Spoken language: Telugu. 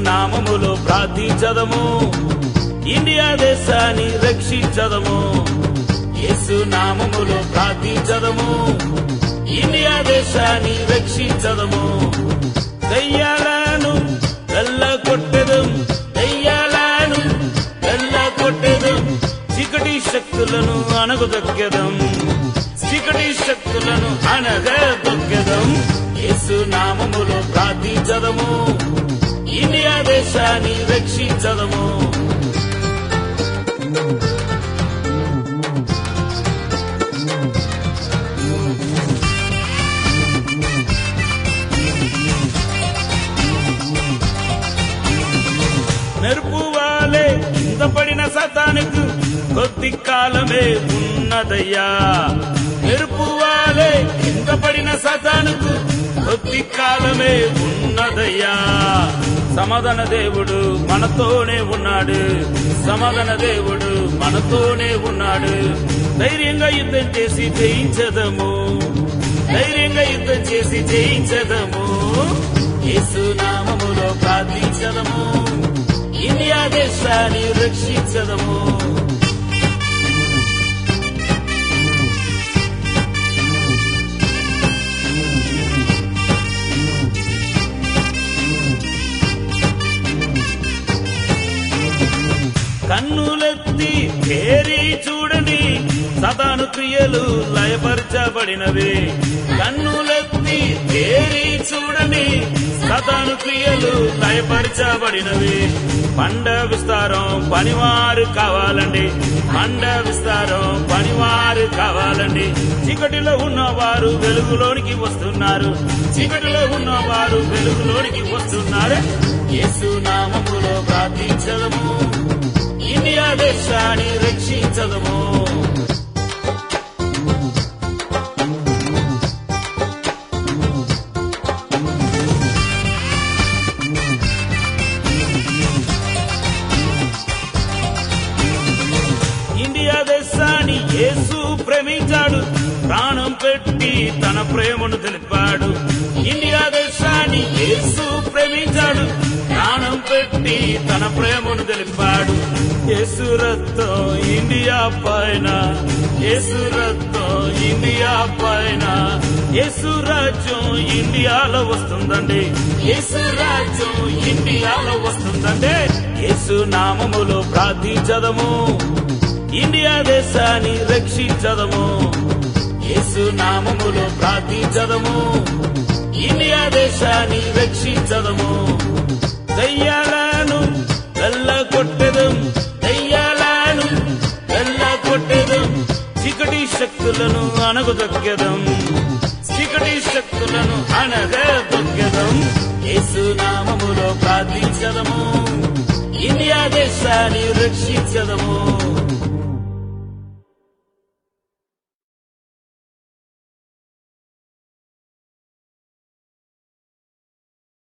నామములో ప్రార్థించదము ఇండియా దేశాన్ని రక్షించదము యేసు నామములో ప్రార్థించదము ఇండియా దేశాన్ని రక్షించదము దయ్యాలను వెళ్ళ కొట్టెదం దయ్యాలను వెళ్ళ కొట్టెదం చీకటి శక్తులను అనగదొక్కెదం చీకటి శక్తులను అనగదొక్కెదం యేసు నామములో ప్రార్థించదము ఇండియా దేశాన్ని రక్షించదము మెరుపు వాలే కింద పడిన సతానికి కొద్ది కాలమే ఉన్నదయ్యా మెరుపు వాలే కింద పడిన సతానికి కొద్ది కాలమే ఉన్నదయ్యా సమాధాన దేవుడు మనతోనే ఉన్నాడు సమాధాన దేవుడు మనతోనే ఉన్నాడు ధైర్యంగా యుద్ధం చేసి జయించదము ధైర్యంగా యుద్ధం చేసి జయించదము యేసు నామములో ప్రార్థించదము ఇండియా దేశాన్ని రక్షించదము కన్నులెత్తి పేరి చూడని సదాను క్రియలు లయపరచబడినవి కన్నులెత్తి పేరి చూడని సదాను క్రియలు లయపరచబడినవి పండ విస్తారం పనివారు కావాలండి పండ విస్తారం పనివారు కావాలండి చీకటిలో ఉన్నవారు వెలుగులోనికి వస్తున్నారు చీకటిలో ఉన్నవారు వెలుగులోనికి వస్తున్నారు యేసు నామములో ప్రార్థించదము ఇండియా దేశాన్ని రక్షించదము ఇండియా దేశాన్ని యేసు ప్రేమించాడు ప్రాణం పెట్టి తన ప్రేమను తెలిపాడు ఇండియా దేశాన్ని యేసు ప్రేమించాడు ప్రాణం పెట్టి తన ప్రేమను తెలిపాడు యేసు రక్తం ఇండియా పైన యేసు రక్తం ఇండియా పైన యేసు రాజ్యం ఇండియాలో వస్తుందండి యేసు రాజ్యం ఇండియాలో వస్తుందండి యేసు నామములో ప్రార్థించదము ఇండియా దేశాన్ని రక్షించదము యేసు నామములో ప్రార్థించదము ఇండియా దేశాన్ని రక్షించదము దయ్యాలను వెళ్ళ కొట్టెదం దయ్యాలను వెళ్ళ కొట్టెదం చీకటి శక్తులను అనగదొక్కెదం చీకటి శక్తులను అనగదొక్కెదం యేసు నామములో ప్రార్థించదము ఇండియా దేశాన్ని రక్షించదము